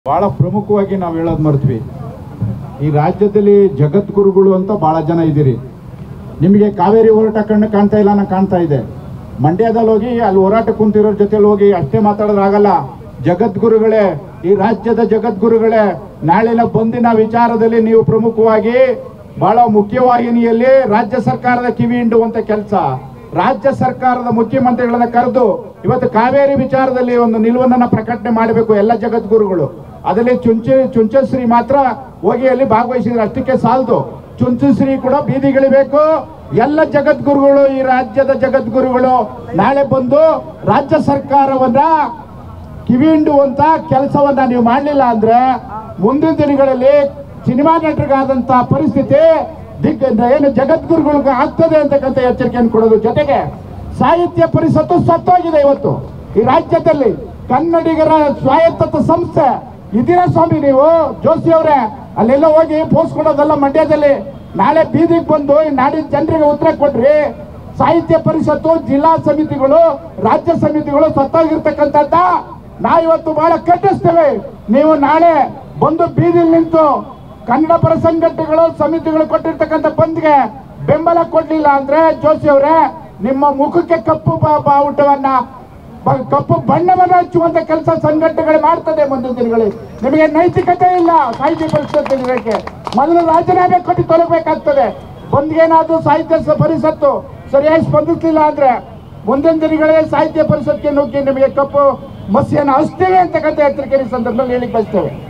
ಬಹಳ ಪ್ರಮುಖವಾಗಿ ನಾವು ಹೇಳೋದು ಮರ್ತ್ವಿ ಈ ರಾಜ್ಯದಲ್ಲಿ ಜಗದ್ಗುರುಗಳು ಅಂತ ಬಹಳ ಜನ ಇದ್ದೀರಿ ನಿಮಗೆ ಕಾವೇರಿ ಹೋರಾಟ ಕಣ್ಣು ಕಾಣ್ತಾ ಇಲ್ಲ ನಾನು ಕಾಣ್ತಾ ಇದೆ ಮಂಡ್ಯದಲ್ಲಿ ಹೋಗಿ ಅಲ್ಲಿ ಹೋರಾಟ ಕುಂತಿರೋರ್ ಜೊತೆಲಿ ಹೋಗಿ ಅಷ್ಟೇ ಮಾತಾಡೋದಾಗಲ್ಲ ಜಗದ್ಗುರುಗಳೇ ಈ ರಾಜ್ಯದ ಜಗದ್ಗುರುಗಳೇ ನಾಳಿನ ಬಂದಿನ ವಿಚಾರದಲ್ಲಿ ನೀವು ಪ್ರಮುಖವಾಗಿ ಬಹಳ ಮುಖ್ಯವಾಹಿನಿಯಲ್ಲಿ ರಾಜ್ಯ ಸರ್ಕಾರದ ಕಿವಿ ಹಿಂಡುವಂತ ಕೆಲಸ ರಾಜ್ಯ ಸರ್ಕಾರದ ಮುಖ್ಯಮಂತ್ರಿಗಳನ್ನ ಕರೆದು ಇವತ್ತು ಕಾವೇರಿ ವಿಚಾರದಲ್ಲಿ ಒಂದು ನಿಲುವನ್ನ ಪ್ರಕಟಣೆ ಮಾಡಬೇಕು ಎಲ್ಲ ಜಗದ್ಗುರುಗಳು ಅದರಲ್ಲಿ ಚುಂಚಿ ಚುಂಚಶ್ರೀ ಮಾತ್ರ ಹೋಗಿ ಅಲ್ಲಿ ಭಾಗವಹಿಸಿದ್ರೆ ಅಷ್ಟಕ್ಕೆ ಸಾಲದು ಚುಂಚಶ್ರೀ ಕೂಡ ಬೀದಿಗಿಳಿಬೇಕು ಎಲ್ಲ ಜಗದ್ಗುರುಗಳು ಈ ರಾಜ್ಯದ ಜಗದ್ಗುರುಗಳು ನಾಳೆ ಬಂದು ರಾಜ್ಯ ಸರ್ಕಾರವನ್ನ ಕಿವಿಹಿಂಡುವಂತ ಕೆಲಸವನ್ನ ನೀವು ಮಾಡಲಿಲ್ಲ ಅಂದ್ರೆ ಮುಂದಿನ ದಿನಗಳಲ್ಲಿ ಸಿನಿಮಾ ನಟರಿಗಾದಂತ ಪರಿಸ್ಥಿತಿ ದಿಗ್ ಏನು ಜಗದ್ಗುರುಗಳಿಗೆ ಆಗ್ತದೆ ಅಂತಕ್ಕಂಥ ಎಚ್ಚರಿಕೆಯನ್ನು ಕೊಡೋದು ಜೊತೆಗೆ ಸಾಹಿತ್ಯ ಪರಿಷತ್ತು ಸತ್ತೋಗಿದೆ ಇವತ್ತು ಈ ರಾಜ್ಯದಲ್ಲಿ ಕನ್ನಡಿಗರ ಸ್ವಾಯತ್ತ ಸಂಸ್ಥೆ ಇದೀರಾ ಸ್ವಾಮಿ ನೀವು ಜೋಶಿ ಅವರೇ ಅಲ್ಲೆಲ್ಲ ಹೋಗಿ ಪೋಸ್ಟ್ ಕೊಡೋದಲ್ಲ ಮಂಡ್ಯದಲ್ಲಿ ನಾಳೆ ಬೀದಿಗೆ ಬಂದು ಈ ನಾಡಿನ ಜನರಿಗೆ ಉತ್ತರ ಕೊಡ್ರಿ ಸಾಹಿತ್ಯ ಪರಿಷತ್ತು ಜಿಲ್ಲಾ ಸಮಿತಿಗಳು ರಾಜ್ಯ ಸಮಿತಿಗಳು ಸತ್ತೋಗಿರ್ತಕ್ಕಂಥದ್ದ ನಾ ಇವತ್ತು ಬಹಳ ಕಟ್ಟಿಸ್ತೇವೆ ನೀವು ನಾಳೆ ಬಂದು ಬೀದಿಲಿ ನಿಂತು ಕನ್ನಡ ಪರ ಸಂಘಟನೆಗಳು ಸಮಿತಿಗಳು ಕೊಟ್ಟಿರ್ತಕ್ಕಂಥ ಬಂದ್ಗೆ ಬೆಂಬಲ ಕೊಡ್ಲಿಲ್ಲ ಅಂದ್ರೆ ಜೋಶಿ ಅವರೇ ನಿಮ್ಮ ಮುಖಕ್ಕೆ ಕಪ್ಪು ಬಾ- ಬಾವುಟವನ್ನ ಬ- ಕಪ್ಪು ಬಣ್ಣವನ್ನು ಹಚ್ಚುವಂತ ಕೆಲಸ ಸಂಘಟನೆಗಳು ಮಾಡ್ತದೆ ಮುಂದಿನ ದಿನಗಳಲ್ಲಿ ನಿಮಗೆ ನೈತಿಕತೆ ಇಲ್ಲ ಸಾಹಿತ್ಯ ಪರಿಷತ್ ಇರೋಕ್ಕೆ ಮೊದಲು ರಾಜೀನಾಮೆ ಕೊಟ್ಟು ತೊಲಗಬೇಕಾಗ್ತದೆ ಒಂದೇನಾದ್ರೂ ಸಾಹಿತ್ಯ ಸ- ಪರಿಷತ್ತು ಸರಿಯಾಗಿ ಸ್ಪಂದಿಸಲಿಲ್ಲ ಅಂದ್ರೆ ಮುಂದಿನ ದಿನಗಳೇ ಸಾಹಿತ್ಯ ಪರಿಷತ್ಗೆ ನುಗ್ಗಿ ನಿಮಗೆ ಕಪ್ಪು ಮಸಿಯನ್ನು ಹಚ್ತೇವೆ ಅಂತಕ್ಕಂಥ ಎಚ್ಚರಿಕೆ ಈ ಸಂದರ್ಭದಲ್ಲಿ ಹೇಳಿಕ್ ಬಯಸ್ತೇವೆ